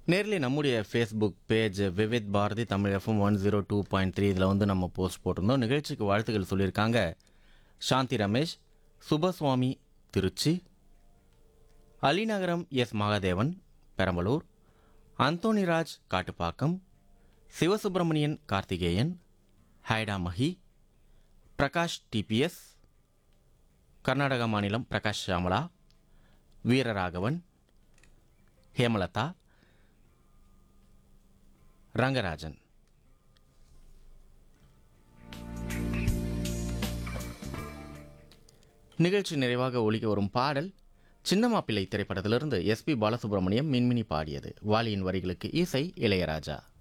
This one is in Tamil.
நேரில் நம்முடைய Facebook page Vividh Bharati Tamil FM one zero two point three இதில் வந்து நம்ம போஸ்ட் போட்டிருந்தோம் நிகழ்ச்சிக்கு வாழ்த்துக்கள் சொல்லியிருக்காங்க சாந்தி ரமேஷ் சுபசுவாமி திருச்சி அலிநகரம் எஸ் மகாதேவன் பெரம்பலூர் அந்தோணிராஜ் காட்டுப்பாக்கம் சிவசுப்பிரமணியன் கார்த்திகேயன் ஹைடா மஹி பிரகாஷ் டிபிஎஸ் கர்நாடக மாநிலம் பிரகாஷ் ஷாமலா வீரராகவன் ஹேமலதா ரங்கராஜன் நிகழ்ச்சி நிறைவாக ஒலிக்க வரும் பாடல் சின்னமாப்பிள்ளை திரைப்படத்திலிருந்து எஸ்பி பாலசுப்ரமணியம் மின்மினி பாடியது வாலியின் வரிகளுக்கு இசை இளையராஜா